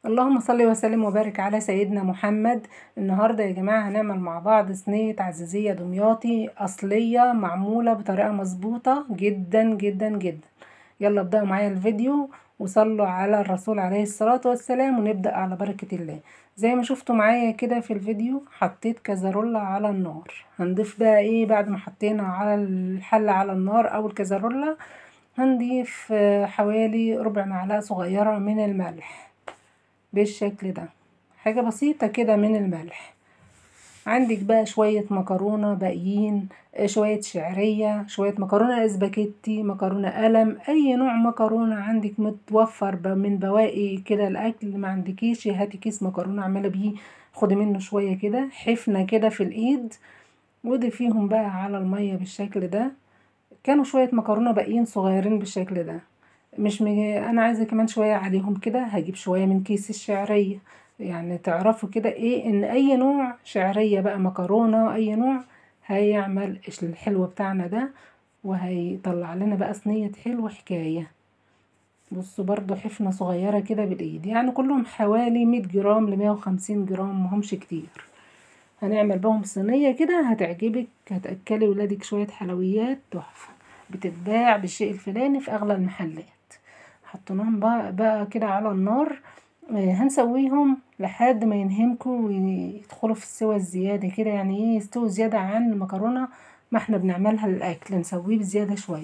اللهم صل وسلم وبارك على سيدنا محمد النهاردة يا جماعة هنعمل مع بعض صينية عزيزية دمياطي أصلية معمولة بطريقة مظبوطة جدا جدا جدا يلا ابدأوا معايا الفيديو وصلوا على الرسول عليه الصلاة والسلام ونبدأ على بركة الله زي ما شفتوا معايا كده في الفيديو حطيت كزرولة على النار هنضيف بقى ايه بعد ما حطينا على الحلة على النار او الكزرولة هنضيف حوالي ربع معلقة صغيرة من الملح بالشكل ده حاجة بسيطة كده من الملح عندك بقى شوية مكرونة باقيين شوية شعرية شوية مكرونة اسباجيتي مكرونة قلم اي نوع مكرونة عندك متوفر من بواقي كده الاكل ما عندكيش هاتي كيس مكرونة اعملي بيه خدي منه شوية كده حفنة كده في الايد وضيفيهم بقى على المية بالشكل ده كانوا شوية مكرونة باقيين صغيرين بالشكل ده مش مج... انا عايزه كمان شويه عليهم كده هجيب شويه من كيس الشعريه يعني تعرفوا كده ايه ان اي نوع شعريه بقى مكرونه اي نوع هيعمل الحلو بتاعنا ده وهيطلع لنا بقى صينيه حلو حكايه بصوا برضو حفنه صغيره كده بالايد يعني كلهم حوالي مية جرام لمية وخمسين جرام مهمش كتير هنعمل بهم صينيه كده هتعجبك هتاكلي ولادك شويه حلويات تحفه بتتباع بالشيء الفلاني في اغلى المحلات حطيناهم بقى, بقى كده على النار هنسويهم لحد ما ينهمكوا ويدخلوا في السوا الزياده كده يعني ايه يستووا زياده عن المكرونه ما احنا بنعملها للاكل نسويه بزياده شويه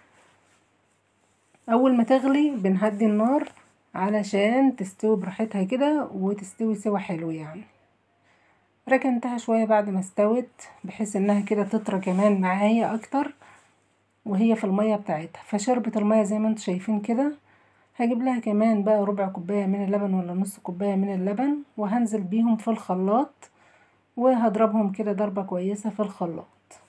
اول ما تغلي بنهدي النار علشان تستوي براحتها كده وتستوي سوا حلو يعني ركنتها شويه بعد ما استوت بحيث انها كده تطرى كمان معايا اكتر وهي في الميه بتاعتها فشربت الميه زي ما انتم شايفين كده هجيب لها كمان بقى ربع كوبايه من اللبن ولا نص كوبايه من اللبن وهنزل بيهم في الخلاط وهضربهم كده ضربه كويسه في الخلاط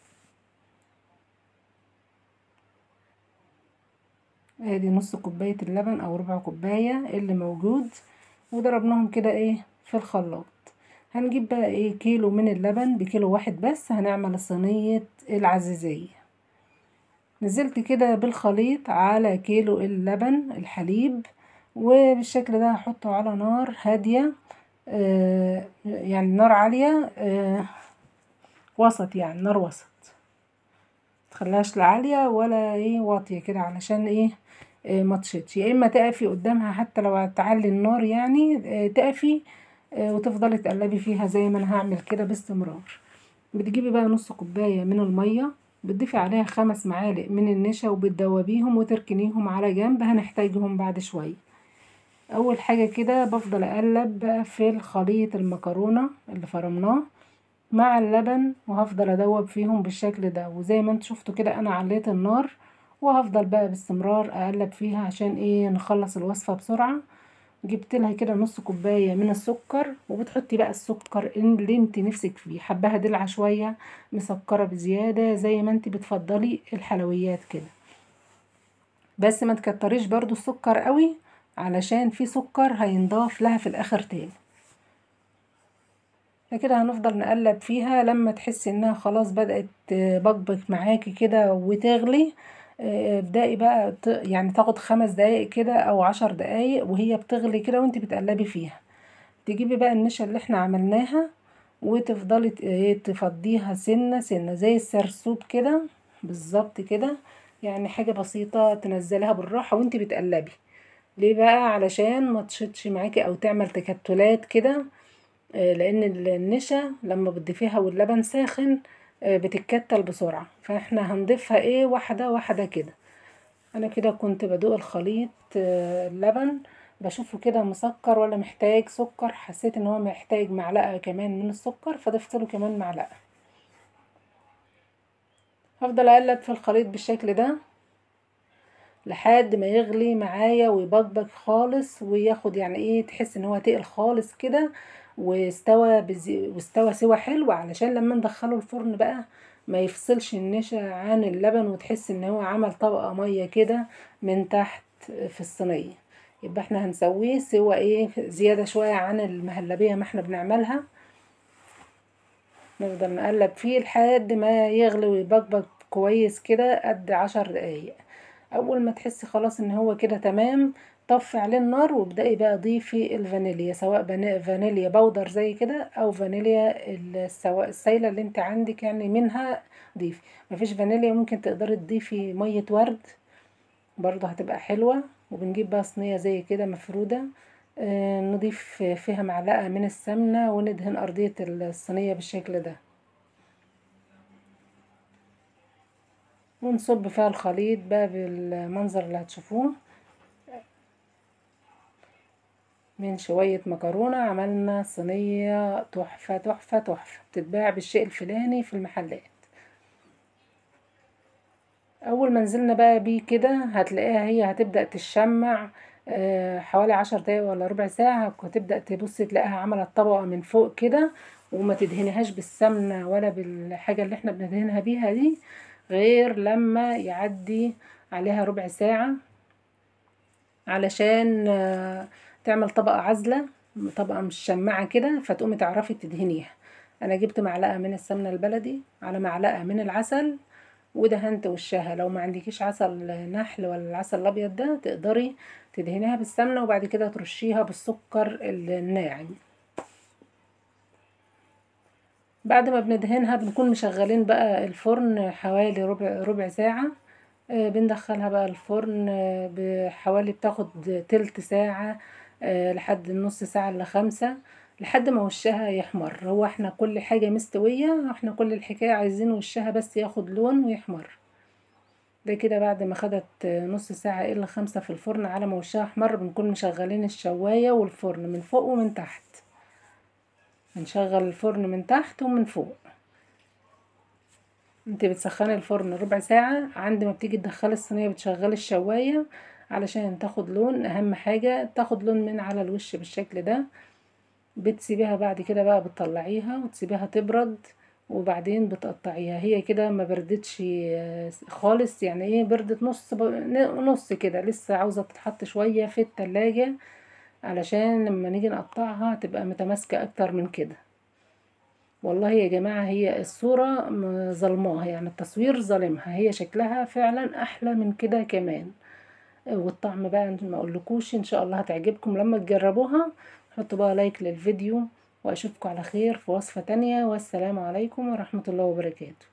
ادي نص كوبايه اللبن او ربع كوبايه اللي موجود وضربناهم كده ايه في الخلاط هنجيب بقى ايه كيلو من اللبن بكيلو واحد بس هنعمل صينيه العزيزيه نزلت كده بالخليط على كيلو اللبن الحليب وبالشكل ده هحطه على نار هادية آه يعني نار عالية آه وسط يعني نار وسط متخليهاش لا عالية ولا ايه واطية كده علشان ايه آه ما تشطش يا اما تقفي قدامها حتى لو هتعلي النار يعني آه تقفي آه وتفضلي تقلبي فيها زي ما انا هعمل كده باستمرار بتجيبي بقى نص كوباية من المية بتضيفي عليها خمس معالق من النشا وبتدوبيهم وتركنيهم على جنب هنحتاجهم بعد شوية اول حاجة كده بفضل اقلب في الخليط المكرونة اللي فرمناه مع اللبن وهفضل ادوب فيهم بالشكل ده وزي ما انتوا شفتوا كده انا عليت النار وهفضل بقى باستمرار اقلب فيها عشان ايه نخلص الوصفة بسرعة جبت لها كده نص كوبايه من السكر وبتحطي بقى السكر اللي انت نفسك فيه حباها دلعه شويه مسكره بزياده زي ما انت بتفضلي الحلويات كده بس ما تكتريش برضو السكر قوي علشان في سكر هينضاف لها في الاخر تاني فكده هنفضل نقلب فيها لما تحسي انها خلاص بدأت بقبق معاكي كده وتغلي ابدأي بقى يعني تاخد خمس دقايق كده او عشر دقايق وهي بتغلي كده وانت بتقلبي فيها تجيبي بقى النشا اللي احنا عملناها وتفضلي تفضيها سنة سنة زي السرسوب كده بالظبط كده يعني حاجة بسيطة تنزلها بالراحة وانت بتقلبي ليه بقى علشان ما تشطش معاكي او تعمل تكتلات كده لان النشا لما بتضيفيها واللبن ساخن بتتكتل بسرعة فاحنا هنضيفها ايه واحدة واحدة كده انا كده كنت بدوق الخليط اللبن بشوفه كده مسكر ولا محتاج سكر حسيت ان هو محتاج معلقة كمان من السكر فضفت له كمان معلقة هفضل اقلب في الخليط بالشكل ده لحد ما يغلي معايا ويبقبق خالص وياخد يعني ايه تحس ان هو تقل خالص كده واستوى بزي... واستوى سوا حلو علشان لما ندخله الفرن بقى ما يفصلش النشا عن اللبن وتحس ان هو عمل طبقة مية كده من تحت في الصينية يبقى احنا هنسويه سوا ايه زيادة شوية عن المهلبية ما احنا بنعملها نفضل نقلب فيه لحد ما يغلي ويبقبق كويس كده قد عشر دقايق اول ما تحسي خلاص ان هو كده تمام طفي عليه النار وابدأي بقى ضيفي الفانيليا سواء فانيليا بودر زي كده او فانيليا السواء السايله اللي انت عندك يعني منها ضيفي مفيش فانيليا ممكن تقدري تضيفي ميه ورد برضو هتبقى حلوه وبنجيب بقى صينيه زي كده مفروده آه نضيف فيها معلقه من السمنه وندهن ارضيه الصينيه بالشكل ده ونصب فيها الخليط بقى بالمنظر اللي هتشوفوه من شوية مكرونة عملنا صينية تحفة تحفة تحفة بتتباع بالشيء الفلاني في المحلات اول ما نزلنا بقى بيه كده هتلاقيها هي هتبدأ تشمع حوالي عشر دقايق ولا ربع ساعة هتبدأ تبصي تلاقيها عملت طبقة من فوق كده وما تدهنيهاش بالسمنة ولا بالحاجة اللي احنا بندهنها بيها دي غير لما يعدي عليها ربع ساعة علشان تعمل طبقة عازلة طبقة مش شماعة كده فتقومي تعرفي تدهنيها انا جبت معلقة من السمنة البلدي على معلقة من العسل ودهنت وشها لو ما عندكيش عسل نحل ولا العسل الابيض ده تقدري تدهنيها بالسمنة وبعد كده ترشيها بالسكر الناعم بعد ما بندهنها بنكون مشغلين بقى الفرن حوالي ربع ربع ساعة بندخلها بقى الفرن بحوالي بتاخد تلت ساعة لحد نص ساعة الا خمسة لحد ما وشها يحمر هو احنا كل حاجة مستوية احنا كل الحكاية عايزين وشها بس ياخد لون ويحمر ده كده بعد ما خدت نص ساعة الا خمسة في الفرن على ما وشها احمر بنكون مشغلين الشواية والفرن من فوق ومن تحت بنشغل الفرن من تحت ومن فوق انت بتسخني الفرن ربع ساعة عند ما بتيجي تدخلي الصينية بتشغلي الشواية علشان تاخد لون اهم حاجة تاخد لون من على الوش بالشكل ده بتسيبيها بعد كده بقى بتطلعيها وتسيبيها تبرد وبعدين بتقطعيها هي كده ما بردتش خالص يعني ايه بردت نص نص كده لسه عاوزة تتحط شوية في التلاجة علشان لما نيجي نقطعها تبقى متماسكة اكتر من كده والله يا جماعة هي الصورة ظلماها يعني التصوير ظالمها هي شكلها فعلا احلى من كده كمان والطعم بقى ما اقولكوش ان شاء الله هتعجبكم لما تجربوها حطوا بقى لايك للفيديو واشوفكم على خير في وصفة تانية والسلام عليكم ورحمة الله وبركاته